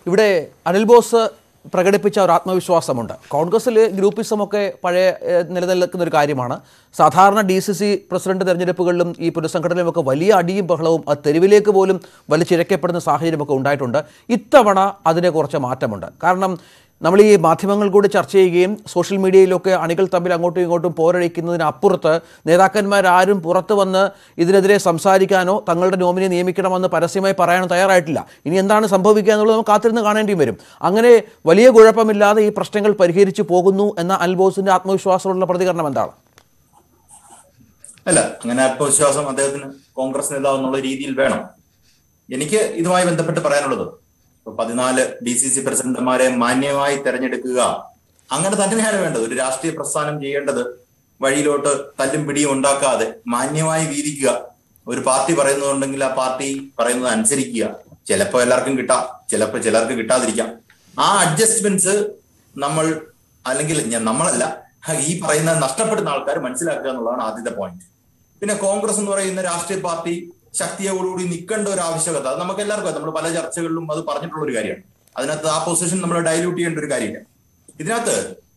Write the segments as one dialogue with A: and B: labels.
A: ഇവിടെ അനിൽ ബോസ് പ്രകടിപ്പിച്ച ഒരു ആത്മവിശ്വാസമുണ്ട് കോൺഗ്രസ്സിൽ ഗ്രൂപ്പിസമൊക്കെ പഴയ ഏഹ്, നിലനിൽക്കുന്ന ഒരു കാര്യമാണ് സാധാരണ ഡി സി സി പ്രസിഡന്റ് തെരഞ്ഞെടുപ്പുകളിലും ഈ പുനഃസംഘടനയിലുമൊക്കെ വലിയ അടിയും ബഹളവും അത് തെരുവിലേക്ക് പോലും വലിച്ചിഴക്കപ്പെടുന്ന സാഹചര്യമൊക്കെ ഉണ്ടായിട്ടുണ്ട് ഇത്തവണ അതിന് കുറച്ച് മാറ്റമുണ്ട് കാരണം നമ്മൾ ഈ മാധ്യമങ്ങൾ കൂടി ചർച്ച ചെയ്യുകയും സോഷ്യൽ മീഡിയയിലൊക്കെ അണികൾ തമ്മിൽ അങ്ങോട്ടും ഇങ്ങോട്ടും പോരടിക്കുന്നതിനപ്പുറത്ത് നേതാക്കന്മാരാരും പുറത്ത് വന്ന് ഇതിനെതിരെ സംസാരിക്കാനോ തങ്ങളുടെ നോമിനെ നിയമിക്കണമെന്ന് പരസ്യമായി പറയാനോ തയ്യാറായിട്ടില്ല ഇനി എന്താണ് സംഭവിക്കുക എന്നുള്ളത് നമുക്ക് കാത്തിരുന്ന് കാണേണ്ടി വരും അങ്ങനെ വലിയ കുഴപ്പമില്ലാതെ ഈ പ്രശ്നങ്ങൾ പരിഹരിച്ചു പോകുന്നു എന്ന അൽബോസിന്റെ ആത്മവിശ്വാസമുള്ള പ്രതികരണം എന്താണ്
B: അല്ല അങ്ങനെ ആത്മവിശ്വാസം അദ്ദേഹത്തിന് കോൺഗ്രസ് നേതാവ് എന്നുള്ള രീതിയിൽ വേണം എനിക്ക് ഇതുമായി ബന്ധപ്പെട്ട് പറയാനുള്ളത് ഇപ്പൊ പതിനാല് ഡി സി സി പ്രസിഡന്റുമാരെ മാന്യമായി തെരഞ്ഞെടുക്കുക അങ്ങനെ തന്നെയാണ് വേണ്ടത് ഒരു രാഷ്ട്രീയ പ്രസ്ഥാനം ചെയ്യേണ്ടത് വഴിയിലോട്ട് തല്ലും പിടിയും ഉണ്ടാക്കാതെ മാന്യമായി വീതിക്കുക ഒരു പാർട്ടി പറയുന്നതുണ്ടെങ്കിൽ ആ പാർട്ടി പറയുന്നത് അനുസരിക്കുക ചിലപ്പോൾ എല്ലാവർക്കും കിട്ടാം ചിലപ്പോൾ ചിലർക്ക് കിട്ടാതിരിക്കാം ആ അഡ്ജസ്റ്റ്മെന്റ്സ് നമ്മൾ അല്ലെങ്കിൽ ഞാൻ നമ്മളല്ല ഈ പറയുന്ന നഷ്ടപ്പെടുന്ന ആൾക്കാർ മനസ്സിലാക്കുക എന്നുള്ളതാണ് ആദ്യത്തെ പോയിന്റ് പിന്നെ കോൺഗ്രസ് എന്ന് പറയുന്ന രാഷ്ട്രീയ പാർട്ടി ശക്തിയോടുകൂടി നിൽക്കേണ്ട ഒരു ആവശ്യകത അത് നമുക്ക് എല്ലാവർക്കും നമ്മൾ പല ചർച്ചകളിലും അത് പറഞ്ഞിട്ടുള്ള ഒരു കാര്യമാണ് അതിനകത്ത് ആ പൊസിഷൻ നമ്മൾ ഡൈല്യൂട്ട് ചെയ്യേണ്ട ഒരു കാര്യമില്ല ഇതിനകത്ത്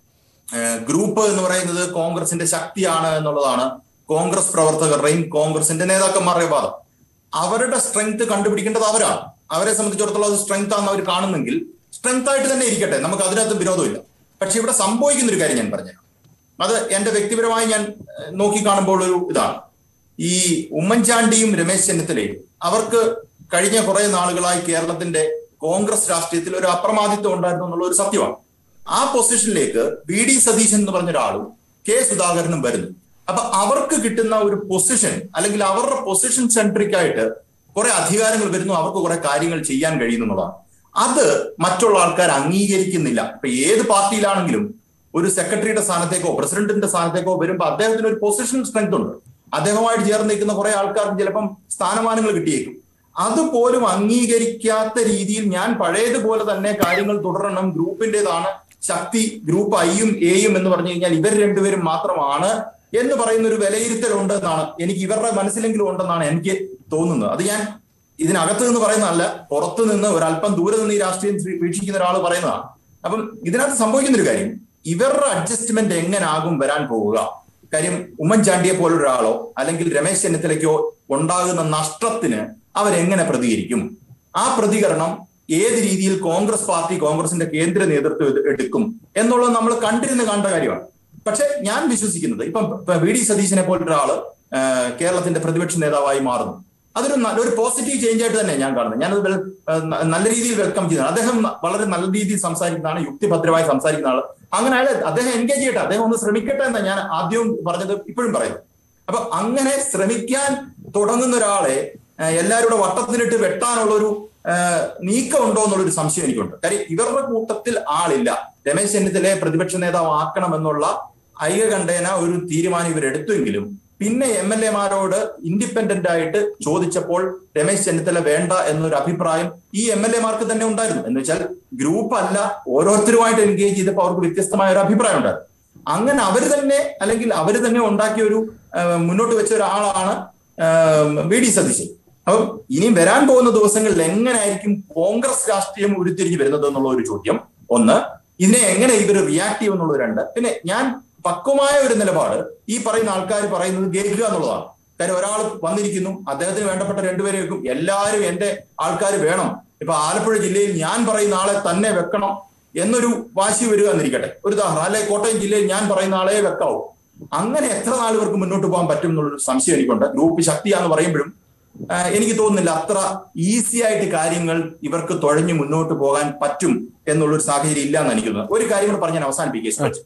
B: ഏഹ്, ഗ്രൂപ്പ് എന്ന് പറയുന്നത് കോൺഗ്രസിന്റെ ശക്തിയാണ് എന്നുള്ളതാണ് കോൺഗ്രസ് പ്രവർത്തകരുടെയും കോൺഗ്രസിന്റെ നേതാക്കന്മാരുടെയും വാദം അവരുടെ സ്ട്രെങ്ത് കണ്ടുപിടിക്കേണ്ടത് അവരാണ് അവരെ സംബന്ധിച്ചിടത്തോളം അത് സ്ട്രെങ്ത് ആണെന്ന് അവർ കാണുന്നെങ്കിൽ സ്ട്രെങ്ത് ആയിട്ട് തന്നെ ഇരിക്കട്ടെ നമുക്ക് അതിനകത്ത് വിരോധമില്ല പക്ഷെ ഇവിടെ സംഭവിക്കുന്ന ഒരു കാര്യം ഞാൻ പറഞ്ഞുതരാം അത് എന്റെ വ്യക്തിപരമായി ഞാൻ ഏഹ്, നോക്കി കാണുമ്പോൾ ഒരു ഇതാണ് ഈ ഉമ്മൻചാണ്ടിയും രമേശ് ചെന്നിത്തലയും അവർക്ക് കഴിഞ്ഞ കുറെ നാളുകളായി കേരളത്തിന്റെ കോൺഗ്രസ് രാഷ്ട്രീയത്തിൽ ഒരു അപ്രമാദിത്വം ഉണ്ടായിരുന്നു എന്നുള്ള ഒരു സത്യമാണ് ആ പൊസിഷനിലേക്ക് വി ഡി സതീശൻ എന്ന് പറഞ്ഞ ഒരാളും കെ സുധാകരനും വരുന്നു അപ്പൊ അവർക്ക് കിട്ടുന്ന ഒരു പൊസിഷൻ അല്ലെങ്കിൽ അവരുടെ പൊസിഷൻ സെൻട്രിക് ആയിട്ട് കുറെ അധികാരങ്ങൾ വരുന്നു അവർക്ക് കുറെ കാര്യങ്ങൾ ചെയ്യാൻ കഴിയുന്നു എന്നുള്ളതാണ് അത് മറ്റുള്ള ആൾക്കാർ അംഗീകരിക്കുന്നില്ല ഇപ്പൊ ഏത് പാർട്ടിയിലാണെങ്കിലും ഒരു സെക്രട്ടറിയുടെ സ്ഥാനത്തേക്കോ പ്രസിഡന്റിന്റെ സ്ഥാനത്തേക്കോ വരുമ്പോൾ അദ്ദേഹത്തിന് ഒരു പൊസിഷൻ സ്ട്രെങ്ത് ഉണ്ട് അദ്ദേഹവുമായിട്ട് ചേർന്ന് നിൽക്കുന്ന കുറെ ആൾക്കാർക്ക് ചിലപ്പം സ്ഥാനമാനങ്ങൾ കിട്ടിയേക്കും അതുപോലും അംഗീകരിക്കാത്ത രീതിയിൽ ഞാൻ പഴയതുപോലെ തന്നെ കാര്യങ്ങൾ തുടരണം ഗ്രൂപ്പിന്റേതാണ് ശക്തി ഗ്രൂപ്പ് ഐയും എയും എന്ന് പറഞ്ഞു കഴിഞ്ഞാൽ ഇവർ രണ്ടുപേരും മാത്രമാണ് എന്ന് പറയുന്ന ഒരു വിലയിരുത്തൽ ഉണ്ടെന്നാണ് എനിക്ക് ഇവരുടെ മനസ്സിലെങ്കിലും ഉണ്ടെന്നാണ് എനിക്ക് തോന്നുന്നത് അത് ഞാൻ ഇതിനകത്ത് നിന്ന് പറയുന്നതല്ല പുറത്തു നിന്ന് ഒരല്പം ദൂരെ നിന്ന് ഈ രാഷ്ട്രീയം സ്വീ- വീക്ഷിക്കുന്ന ഒരാൾ പറയുന്നതാണ് അപ്പം ഇതിനകത്ത് സംഭവിക്കുന്ന ഒരു കാര്യം ഇവരുടെ അഡ്ജസ്റ്റ്മെന്റ് എങ്ങനാകും വരാൻ പോവുക കാര്യം ഉമ്മൻചാണ്ടിയെ പോലൊരാളോ അല്ലെങ്കിൽ രമേശ് ചെന്നിത്തലയ്ക്കോ ഉണ്ടാകുന്ന നഷ്ടത്തിന് അവരെങ്ങനെ പ്രതികരിക്കും ആ പ്രതികരണം ഏത് രീതിയിൽ കോൺഗ്രസ് പാർട്ടി കോൺഗ്രസിന്റെ കേന്ദ്ര നേതൃത്വം ഇത് എടുക്കും എന്നുള്ളത് നമ്മൾ കണ്ടിരുന്ന് കണ്ട കാര്യമാണ് പക്ഷെ ഞാൻ വിശ്വസിക്കുന്നത് ഇപ്പം ഇപ്പം വി ഡി സതീശനെ പോലൊരാള് ആ, കേരളത്തിന്റെ പ്രതിപക്ഷ നേതാവായി മാറുന്നു അതൊരു നല്ല ഒരു പോസിറ്റീവ് ചേഞ്ച് ആയിട്ട് തന്നെ ഞാൻ കാണുന്നത് ഞാനത് വെൽ- ആ, ന- നല്ല രീതിയിൽ വെൽക്കം ചെയ്യുന്നത് അദ്ദേഹം വളരെ നല്ല രീതിയിൽ സംസാരിക്കുന്നതാണ് യുക്തിഭദ്രമായി സംസാരിക്കുന്ന ആള് അങ്ങനെ അയാൾ അദ്ദേഹം എൻഗേജ് ചെയ്യട്ടെ അദ്ദേഹം ഒന്ന് ശ്രമിക്കട്ടെ എന്നാ ഞാൻ ആദ്യവും പറഞ്ഞത് ഇപ്പോഴും പറയുന്നത് അപ്പൊ അങ്ങനെ ശ്രമിക്കാൻ തുടങ്ങുന്ന ഒരാളെ ആ, എല്ലാവരും കൂടെ വട്ടത്തിലിട്ട് വെട്ടാനുള്ള ഒരു നീക്കം ഉണ്ടോ എന്നുള്ളൊരു സംശയം എനിക്കുണ്ട് കാര്യം ഇവരുടെ കൂട്ടത്തിൽ ആളില്ല രമേശ് ചെന്നിത്തലയെ പ്രതിപക്ഷ നേതാവ് ആക്കണം എന്നുള്ള ഐകകണ്ഠേന ഒരു തീരുമാനം ഇവരെടുത്തുവെങ്കിലും പിന്നെ എം എൽ എമാരോട് ഇൻഡിപെൻഡന്റ് ആയിട്ട് ചോദിച്ചപ്പോൾ രമേശ് ചെന്നിത്തല വേണ്ട എന്നൊരു അഭിപ്രായം ഈ എം എൽ എമാർക്ക് തന്നെ ഉണ്ടായിരുന്നു എന്ന് വെച്ചാൽ ഗ്രൂപ്പ് അല്ല ഓരോരുത്തരുമായിട്ട് എൻഗേജ് ചെയ്തപ്പോൾ അവർക്ക് വ്യത്യസ്തമായ ഒരു അഭിപ്രായം ഉണ്ടായിരുന്നു അങ്ങനെ അവര് തന്നെ അല്ലെങ്കിൽ അവര് തന്നെ ഉണ്ടാക്കിയ ഒരു ആ, മുന്നോട്ട് വെച്ച ഒരാളാണ് ആ, വി ഡി സതീശൻ അപ്പം ഇനിയും വരാൻ പോകുന്ന ദിവസങ്ങളിൽ എങ്ങനെയായിരിക്കും കോൺഗ്രസ് രാഷ്ട്രീയം ഉരുത്തിരിഞ്ഞു വരുന്നത് എന്നുള്ള ഒരു ചോദ്യം ഒന്ന് ഇതിനെ എങ്ങനെ ഇവർ റിയാക്ട് ചെയ്യും എന്നുള്ളത് രണ്ട് പിന്നെ ഞാൻ പക്വമായ ഒരു നിലപാട് ഈ പറയുന്ന ആൾക്കാർ പറയുന്നത് കേൾക്കുക എന്നുള്ളതാണ് കാര്യം ഒരാൾ വന്നിരിക്കുന്നു അദ്ദേഹത്തിന് വേണ്ടപ്പെട്ട രണ്ടുപേരെ വെക്കും എല്ലാവരും എന്റെ ആൾക്കാർ വേണം ഇപ്പൊ ആലപ്പുഴ ജില്ലയിൽ ഞാൻ പറയുന്ന ആളെ തന്നെ വെക്കണം എന്നൊരു വാശി വരിക എന്നിരിക്കട്ടെ ഒരു ഉദാഹരണം അല്ലെ കോട്ടയം ജില്ലയിൽ ഞാൻ പറയുന്ന ആളെ വെക്കാവൂ അങ്ങനെ എത്ര നാൾ ഇവർക്ക് മുന്നോട്ട് പോകാൻ പറ്റും എന്നുള്ളൊരു സംശയം എനിക്കുണ്ട് ഗ്രൂപ്പ് ശക്തിയാന്ന് പറയുമ്പോഴും ആ, എനിക്ക് തോന്നുന്നില്ല അത്ര ഈസി ആയിട്ട് കാര്യങ്ങൾ ഇവർക്ക് തുഴഞ്ഞു മുന്നോട്ട് പോകാൻ പറ്റും എന്നുള്ളൊരു സാഹചര്യം ഇല്ല എന്ന് എനിക്ക് തോന്നുന്നത് ഒരു കാര്യം കൂടെ പറഞ്ഞ് ഞാൻ അവസാനിപ്പിക്കുക സുരജ്.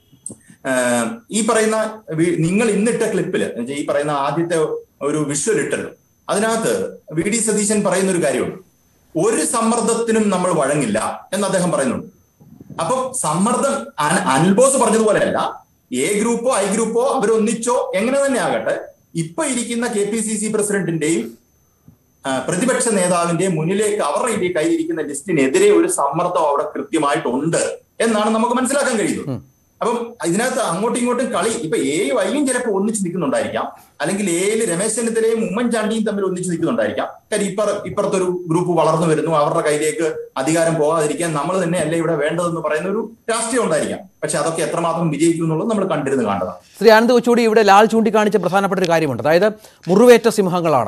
B: ആഹ് ഈ പറയുന്ന വി- നിങ്ങൾ ഇന്നിട്ട ക്ലിപ്പില് ഈ പറയുന്ന ആദ്യത്തെ ഒരു വിഷ്വൽ ഇട്ടല്ലോ അതിനകത്ത് വി ഡി സതീശൻ പറയുന്ന ഒരു കാര്യമുണ്ട് ഒരു സമ്മർദ്ദത്തിനും നമ്മൾ വഴങ്ങില്ല എന്ന് അദ്ദേഹം പറയുന്നുണ്ട് അപ്പൊ സമ്മർദ്ദം അൻ- അനിൽബോസ് പറഞ്ഞതുപോലെയല്ല എ ഗ്രൂപ്പോ ഐ ഗ്രൂപ്പോ അവരൊന്നിച്ചോ എങ്ങനെ തന്നെ ആകട്ടെ ഇപ്പൊ ഇരിക്കുന്ന കെ പി സി സി പ്രസിഡന്റിന്റെയും ആ, പ്രതിപക്ഷ നേതാവിന്റെ മുന്നിലേക്ക് അവരുടെ ഈ കയ്യിലിരിക്കുന്ന ലിസ്റ്റിനെതിരെ ഒരു സമ്മർദ്ദം അവിടെ കൃത്യമായിട്ടുണ്ട് എന്നാണ് നമുക്ക് മനസ്സിലാക്കാൻ കഴിയുന്നത് അപ്പം ഇതിനകത്ത് അങ്ങോട്ടും ഇങ്ങോട്ടും കളി ഇപ്പൊ എയും ഐയും ചിലപ്പോൾ ഒന്നിച്ച് നിൽക്കുന്നുണ്ടായിരിക്കാം അല്ലെങ്കിൽ എയിൽ രമേശ് ചെന്നിത്തലയും ഉമ്മൻചാണ്ടിയും തമ്മിൽ ഒന്നിച്ച് നിൽക്കുന്നുണ്ടായിരിക്കാം കാര്യം ഇപ്പർ ഇപ്പുറത്തൊരു ഗ്രൂപ്പ് വളർന്നു വരുന്നു അവരുടെ കയ്യിലേക്ക് അധികാരം പോകാതിരിക്കാൻ നമ്മൾ തന്നെയല്ലേ ഇവിടെ വേണ്ടതെന്ന് പറയുന്ന ഒരു രാഷ്ട്രീയം ഉണ്ടായിരിക്കാം പക്ഷെ അതൊക്കെ എത്രമാത്രം വിജയിക്കും എന്നുള്ളത് നമ്മൾ കണ്ടിരുന്ന് കാണേണ്ടതാണ്
A: ശ്രീ ആനന്ദ് കൊച്ചുകൂടി ഇവിടെ ലാൽ ചൂണ്ടിക്കാണിച്ച പ്രധാനപ്പെട്ട ഒരു കാര്യമുണ്ട് അതായത് മുറിവേറ്റ സിംഹങ്ങളാണ്